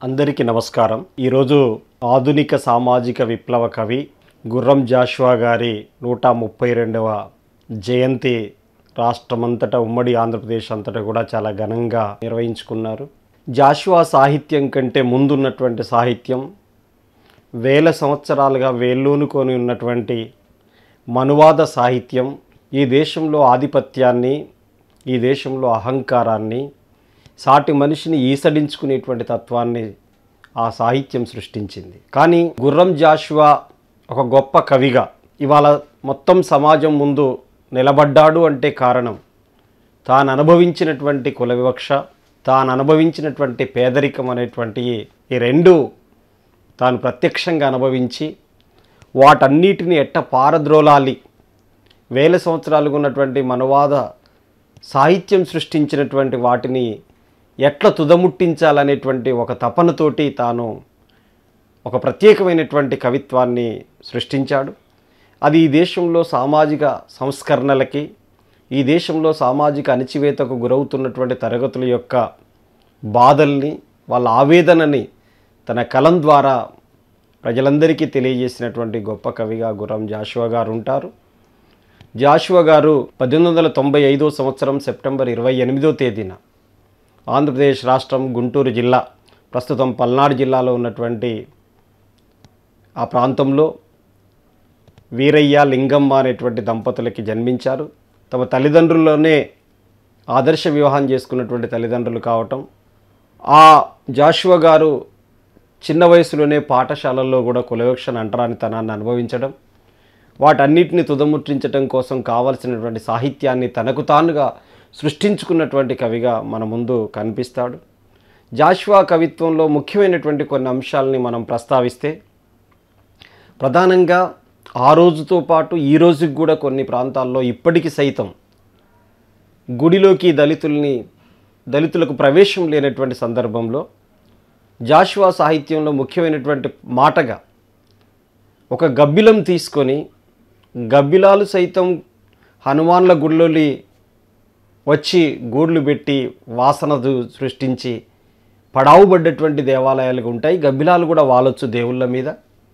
అందరికీ నమస్కారం ఈరోజు ఆధునిక సామాజిక విప్లవ కవి గుర్రం జాషువా గారి నూట ముప్పై రెండవ జయంతి రాష్ట్రమంతటా ఉమ్మడి ఆంధ్రప్రదేశ్ అంతటా కూడా చాలా ఘనంగా నిర్వహించుకున్నారు జాషువా సాహిత్యం కంటే ముందున్నటువంటి సాహిత్యం వేల సంవత్సరాలుగా వేళ్ళూనుకొని ఉన్నటువంటి మనువాద సాహిత్యం ఈ దేశంలో ఆధిపత్యాన్ని ఈ దేశంలో అహంకారాన్ని సాటి మనిషిని ఈసడించుకునేటువంటి తత్వాన్ని ఆ సాహిత్యం సృష్టించింది కానీ గుర్రం జాషువా ఒక గొప్ప కవిగా ఇవాళ మొత్తం సమాజం ముందు నిలబడ్డాడు అంటే కారణం తాను అనుభవించినటువంటి కుల వివక్ష తాను అనుభవించినటువంటి పేదరికం అనేటువంటి ఈ రెండు తాను ప్రత్యక్షంగా అనుభవించి వాటన్నిటిని ఎట్ట పారద్రోలాలి వేల సంవత్సరాలుగా ఉన్నటువంటి మనవాద సాహిత్యం సృష్టించినటువంటి వాటిని ఎట్లా తుదముట్టించాలనేటువంటి ఒక తపనతోటి తాను ఒక ప్రత్యేకమైనటువంటి కవిత్వాన్ని సృష్టించాడు అది ఈ దేశంలో సామాజిక సంస్కరణలకి ఈ దేశంలో సామాజిక అణచివేతకు గురవుతున్నటువంటి తరగతుల యొక్క బాధల్ని వాళ్ళ ఆవేదనని తన కలం ద్వారా ప్రజలందరికీ తెలియజేసినటువంటి గొప్ప కవిగా గుర్రం జాషువా గారు ఉంటారు జాషువా గారు పద్దెనిమిది వందల తొంభై ఐదో సంవత్సరం సెప్టెంబర్ ఇరవై ఎనిమిదో తేదీన ఆంధ్రప్రదేశ్ రాష్ట్రం గుంటూరు జిల్లా ప్రస్తుతం పల్నాడు జిల్లాలో ఉన్నటువంటి ఆ ప్రాంతంలో వీరయ్య లింగమ్మ అనేటువంటి దంపతులకి జన్మించారు తమ తల్లిదండ్రుల్లోనే ఆదర్శ వివాహం చేసుకున్నటువంటి తల్లిదండ్రులు కావటం ఆ జాషువా గారు చిన్న వయసులోనే పాఠశాలల్లో కూడా కులవివక్షణ అంటరానితనాన్ని అనుభవించడం వాటన్నిటిని తుదముట్టించడం కోసం కావలసినటువంటి సాహిత్యాన్ని తనకు తానుగా సృష్టించుకున్నటువంటి కవిగా మన ముందు కనిపిస్తాడు జాషువా కవిత్వంలో ముఖ్యమైనటువంటి కొన్ని అంశాలని మనం ప్రస్తావిస్తే ప్రధానంగా ఆ రోజుతో పాటు ఈ రోజుకి కూడా కొన్ని ప్రాంతాల్లో ఇప్పటికి సైతం గుడిలోకి దళితుల్ని దళితులకు ప్రవేశం లేనటువంటి సందర్భంలో జాషువా సాహిత్యంలో ముఖ్యమైనటువంటి మాటగా ఒక గబ్బిలం తీసుకొని గబ్బిలాలు సైతం హనుమాన్ల గుడిలోని వచ్చి గూడ్లు పెట్టి వాసన దు- సృష్టించి పడావుబడ్డటువంటి దేవాలయాలు ఉంటాయి గబ్బిలాలు కూడా వాలొచ్చు దేవుళ్ళ మీద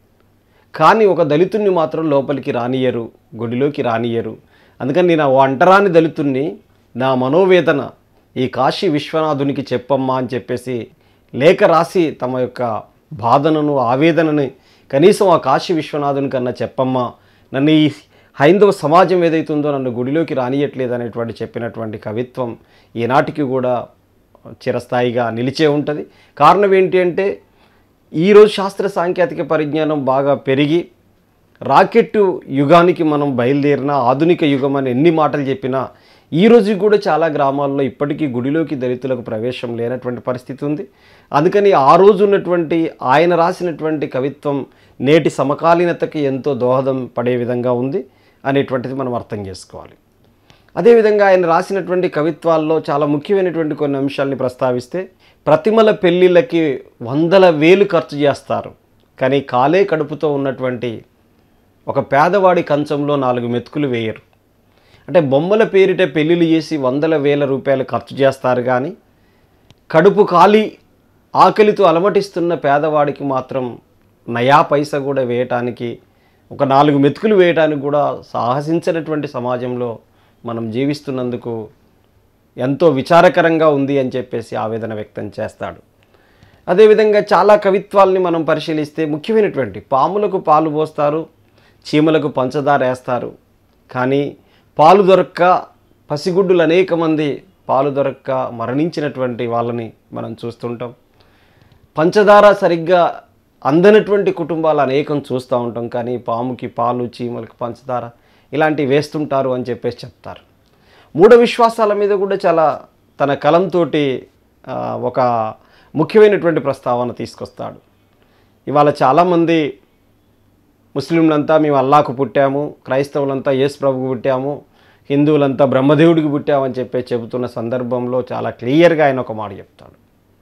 కానీ ఒక దళితుణ్ణి మాత్రం లోపలికి రానియరు గుడిలోకి రానియరు అందుకని నేను ఆ అంటరాని దళితుణ్ణి నా మనోవేదన ఈ కాశీ విశ్వనాథునికి చెప్పమ్మా అని చెప్పేసి లేఖ రాసి తమ యొక్క బాధనను ఆవేదనని కనీసం ఆ కాశీ విశ్వనాథుని కన్నా చెప్పమ్మా నన్ను ఈ హైందవ సమాజం ఏదైతుందో నన్ను గుడిలోకి రానియట్లేదు అనేటువంటి చెప్పినటువంటి కవిత్వం ఈనాటికి కూడా చిరస్థాయిగా నిలిచే ఉంటుంది కారణం ఏంటి అంటే ఈరోజు శాస్త్ర సాంకేతిక పరిజ్ఞానం బాగా పెరిగి రాకెట్టు యుగానికి మనం బయలుదేరిన ఆధునిక యుగం అని ఎన్ని మాటలు చెప్పినా ఈ రోజు కూడా చాలా గ్రామాల్లో ఇప్పటికీ గుడిలోకి దళితులకు ప్రవేశం లేనటువంటి పరిస్థితి ఉంది అందుకని ఆ రోజు ఉన్నటువంటి ఆయన రాసినటువంటి కవిత్వం నేటి సమకాలీనతకి ఎంతో దోహదం పడే విధంగా ఉంది అనేటువంటిది మనం అర్థం చేసుకోవాలి అదేవిధంగా ఆయన రాసినటువంటి కవిత్వాల్లో చాలా ముఖ్యమైనటువంటి కొన్ని అంశాలని ప్రస్తావిస్తే ప్రతిమల పెళ్ళిళ్ళకి వందల వేలు ఖర్చు చేస్తారు కానీ కాలే కడుపుతో ఉన్నటువంటి ఒక పేదవాడి కంచంలో నాలుగు మెతుకులు వేయరు అంటే బొమ్మల పేరిట పెళ్ళిళ్ళు చేసి వందల వేల రూపాయలు ఖర్చు చేస్తారు కానీ కడుపు ఖాళీ ఆకలితో అలమటిస్తున్న పేదవాడికి మాత్రం నయా పైసా కూడా వేయటానికి ఒక నాలుగు మెతుకులు వేయటానికి కూడా సాహసించినటువంటి సమాజంలో మనం జీవిస్తున్నందుకు ఎంతో విచారకరంగా ఉంది అని చెప్పేసి ఆవేదన వ్యక్తం చేస్తాడు అదేవిధంగా చాలా కవిత్వాల్ని మనం పరిశీలిస్తే ముఖ్యమైనటువంటి పాములకు పాలు పోస్తారు చీమలకు పంచదార వేస్తారు కానీ పాలు దొరక్క పసిగుడ్డులు అనేక మంది పాలు దొరక్క మరణించినటువంటి వాళ్ళని మనం చూస్తుంటాం పంచదార సరిగ్గా అందనటువంటి కుటుంబాలు అనేకం చూస్తూ ఉంటాం కానీ పాముకి పాలు చీమలకి పంచదార ఇలాంటివి వేస్తుంటారు అని చెప్పేసి చెప్తారు మూఢ విశ్వాసాల మీద కూడా చాలా తన కలంతో ఒక ముఖ్యమైనటువంటి ప్రస్తావన తీసుకొస్తాడు ఇవాళ చాలామంది ముస్లింలంతా మేము అల్లాకు పుట్టాము క్రైస్తవులంతా యేసు ప్రభుకు పుట్టాము హిందువులంతా బ్రహ్మదేవుడికి పుట్టామని చెప్పి చెబుతున్న సందర్భంలో చాలా క్లియర్గా ఆయన ఒక మాట చెప్తాడు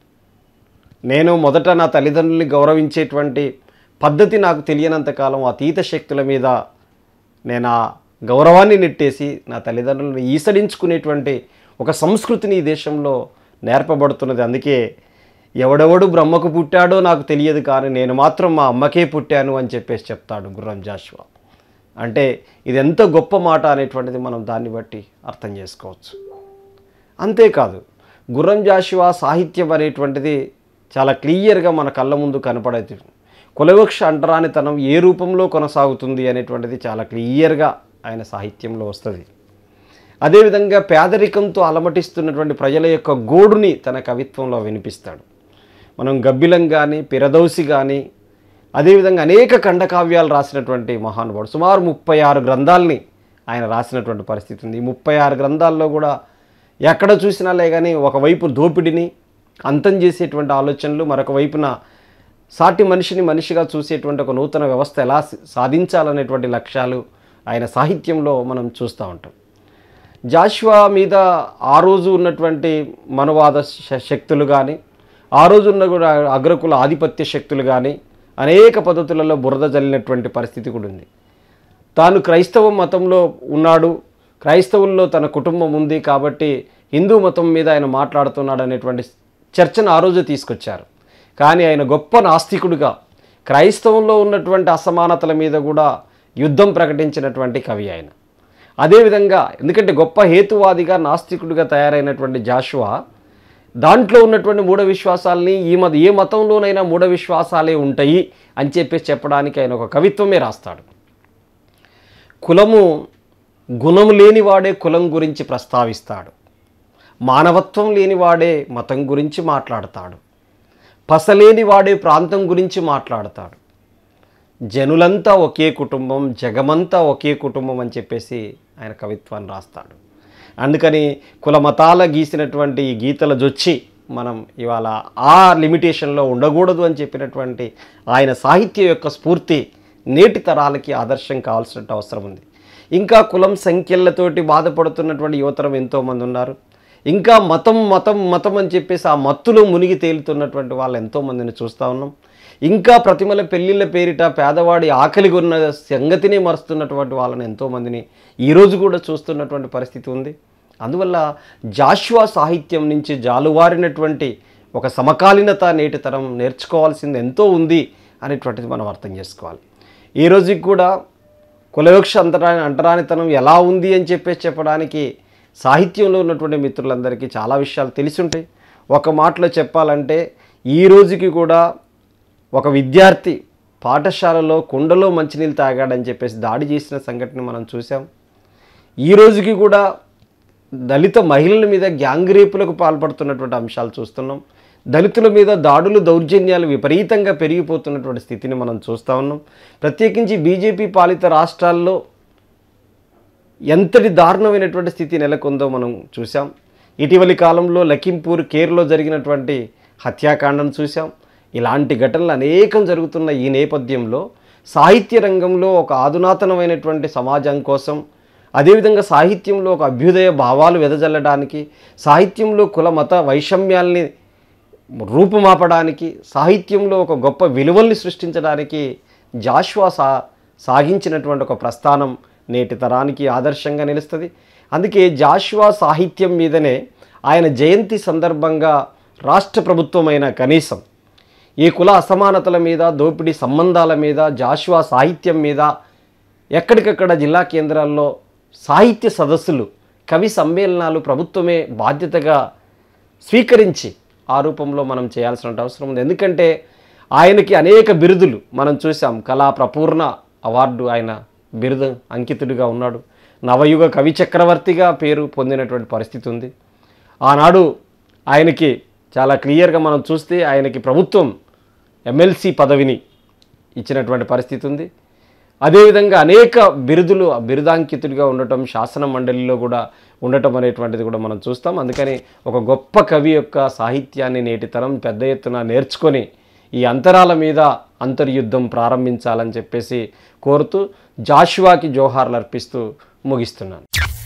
నేను మొదట నా తల్లిదండ్రుల్ని గౌరవించేటువంటి పద్ధతి నాకు తెలియనంతకాలం అతీత శక్తుల మీద నేను ఆ గౌరవాన్ని నెట్టేసి నా తల్లిదండ్రులను ఈసడించుకునేటువంటి ఒక సంస్కృతిని ఈ దేశంలో నేర్పబడుతున్నది అందుకే ఎవడెవడు బ్రహ్మకు పుట్టాడో నాకు తెలియదు కానీ నేను మాత్రం మా అమ్మకే పుట్టాను అని చెప్పేసి చెప్తాడు గుర్రం జాషువా అంటే ఇది ఎంత గొప్ప మాట అనేటువంటిది మనం దాన్ని బట్టి అర్థం చేసుకోవచ్చు అంతేకాదు గుర్రం జాషువా సాహిత్యం అనేటువంటిది చాలా క్లియర్గా మన కళ్ళ ముందు కనపడేది కులవృక్ష అంటరానితనం ఏ రూపంలో కొనసాగుతుంది అనేటువంటిది చాలా క్లియర్గా ఆయన సాహిత్యంలో వస్తుంది అదేవిధంగా పేదరికంతో అలమటిస్తున్నటువంటి ప్రజల యొక్క గోడుని తన కవిత్వంలో వినిపిస్తాడు మనం గబ్బిలం కానీ పిరదౌసి కానీ అదేవిధంగా అనేక ఖండకావ్యాలు రాసినటువంటి మహానుభావుడు సుమారు ముప్పై ఆరు గ్రంథాలని ఆయన రాసినటువంటి పరిస్థితి ఉంది ఈ ముప్పై ఆరు గ్రంథాల్లో కూడా ఎక్కడ చూసినాలే కానీ ఒకవైపు దోపిడిని అంతం చేసేటువంటి ఆలోచనలు మరొక వైపున సాటి మనిషిని మనిషిగా చూసేటువంటి ఒక నూతన వ్యవస్థ ఎలా సాధించాలనేటువంటి లక్ష్యాలు ఆయన సాహిత్యంలో మనం చూస్తూ ఉంటాం జాషువా మీద ఆ రోజు ఉన్నటువంటి మనవాద శ- శక్తులు కానీ ఆ రోజు ఉన్న కూడా అగ్రకుల ఆధిపత్య శక్తులు కానీ అనేక పద్ధతులలో బురద జల్లినటువంటి పరిస్థితి కూడా ఉంది తాను క్రైస్తవ మతంలో ఉన్నాడు క్రైస్తవుల్లో తన కుటుంబం ఉంది కాబట్టి హిందూ మతం మీద ఆయన మాట్లాడుతున్నాడు అనేటువంటి చర్చను ఆ రోజు తీసుకొచ్చారు కానీ ఆయన గొప్ప నాస్తికుడిగా క్రైస్తవంలో ఉన్నటువంటి అసమానతల మీద కూడా యుద్ధం ప్రకటించినటువంటి కవి ఆయన అదేవిధంగా ఎందుకంటే గొప్ప హేతువాదిగా నాస్తికుడిగా తయారైనటువంటి జాషువా దాంట్లో ఉన్నటువంటి మూఢ విశ్వాసాలని ఈ మత ఏ మతంలోనైనా మూఢ విశ్వాసాలే ఉంటాయి అని చెప్పేసి చెప్పడానికి ఆయన ఒక కవిత్వమే రాస్తాడు కులము గుణము లేనివాడే కులం గురించి ప్రస్తావిస్తాడు మానవత్వం లేనివాడే మతం గురించి మాట్లాడతాడు పసలేని వాడే ప్రాంతం గురించి మాట్లాడతాడు జనులంతా ఒకే కుటుంబం జగమంతా ఒకే కుటుంబం అని చెప్పేసి ఆయన కవిత్వాన్ని రాస్తాడు అందుకని కుల మతాల గీసినటువంటి ఈ గీతల జొచ్చి మనం ఇవాళ ఆ లిమిటేషన్లో ఉండకూడదు అని చెప్పినటువంటి ఆయన సాహిత్యం యొక్క స్ఫూర్తి నేటి తరాలకి ఆదర్శం కావాల్సిన అవసరం ఉంది ఇంకా కులం సంఖ్యలతోటి బాధపడుతున్నటువంటి యువతరం ఎంతోమంది ఉన్నారు ఇంకా మతం మతం మతం అని చెప్పేసి ఆ మత్తులో మునిగి తేలుతున్నటువంటి వాళ్ళు ఎంతోమందిని చూస్తూ ఉన్నాం ఇంకా ప్రతిమల పెళ్ళిళ్ళ పేరిట పేదవాడి ఆకలి ఉన్న సంగతిని మరుస్తున్నటువంటి వాళ్ళని ఎంతోమందిని ఈరోజు కూడా చూస్తున్నటువంటి పరిస్థితి ఉంది అందువల్ల జాషువా సాహిత్యం నుంచి జాలువారినటువంటి ఒక సమకాలీనత నేటి తరం నేర్చుకోవాల్సింది ఎంతో ఉంది అనేటువంటిది మనం అర్థం చేసుకోవాలి ఈ రోజుకి కూడా కులవృక్ష అంతరా అంటరానితనం ఎలా ఉంది అని చెప్పేసి చెప్పడానికి సాహిత్యంలో ఉన్నటువంటి మిత్రులందరికీ చాలా విషయాలు తెలిసి ఉంటాయి ఒక మాటలో చెప్పాలంటే ఈ రోజుకి కూడా ఒక విద్యార్థి పాఠశాలలో కుండలో మంచినీళ్ళు తాగాడని చెప్పేసి దాడి చేసిన సంఘటన మనం చూసాం ఈ రోజుకి కూడా దళిత మహిళల మీద గ్యాంగ్ రేపులకు పాల్పడుతున్నటువంటి అంశాలు చూస్తున్నాం దళితుల మీద దాడులు దౌర్జన్యాలు విపరీతంగా పెరిగిపోతున్నటువంటి స్థితిని మనం చూస్తూ ఉన్నాం ప్రత్యేకించి బీజేపీ పాలిత రాష్ట్రాల్లో ఎంతటి దారుణమైనటువంటి స్థితి నెలకొందో మనం చూసాం ఇటీవలి కాలంలో లఖింపూర్ కేర్లో జరిగినటువంటి హత్యాకాండం చూసాం ఇలాంటి ఘటనలు అనేకం జరుగుతున్న ఈ నేపథ్యంలో సాహిత్య రంగంలో ఒక ఆధునాతనమైనటువంటి సమాజం కోసం అదేవిధంగా సాహిత్యంలో ఒక అభ్యుదయ భావాలు వెదజల్లడానికి సాహిత్యంలో కుల మత వైషమ్యాల్ని రూపుమాపడానికి సాహిత్యంలో ఒక గొప్ప విలువల్ని సృష్టించడానికి జాషువా సా సాగించినటువంటి ఒక ప్రస్థానం నేటి తరానికి ఆదర్శంగా నిలుస్తుంది అందుకే జాషువా సాహిత్యం మీదనే ఆయన జయంతి సందర్భంగా రాష్ట్ర ప్రభుత్వమైన కనీసం ఈ కుల అసమానతల మీద దోపిడీ సంబంధాల మీద జాషువా సాహిత్యం మీద ఎక్కడికక్కడ జిల్లా కేంద్రాల్లో సాహిత్య సదస్సులు కవి సమ్మేళనాలు ప్రభుత్వమే బాధ్యతగా స్వీకరించి ఆ రూపంలో మనం చేయాల్సిన అవసరం ఉంది ఎందుకంటే ఆయనకి అనేక బిరుదులు మనం చూసాం కళా ప్రపూర్ణ అవార్డు ఆయన బిరుదు అంకితుడిగా ఉన్నాడు నవయుగ కవి చక్రవర్తిగా పేరు పొందినటువంటి పరిస్థితి ఉంది ఆనాడు ఆయనకి చాలా క్లియర్గా మనం చూస్తే ఆయనకి ప్రభుత్వం ఎమ్మెల్సీ పదవిని ఇచ్చినటువంటి పరిస్థితి ఉంది అదేవిధంగా అనేక బిరుదులు బిరుదాంకితుడిగా ఉండటం శాసన మండలిలో కూడా ఉండటం అనేటువంటిది కూడా మనం చూస్తాం అందుకని ఒక గొప్ప కవి యొక్క సాహిత్యాన్ని నేటి తరం పెద్ద ఎత్తున నేర్చుకొని ఈ అంతరాల మీద అంతర్యుద్ధం ప్రారంభించాలని చెప్పేసి కోరుతూ జాషువాకి జోహార్లు అర్పిస్తూ ముగిస్తున్నాను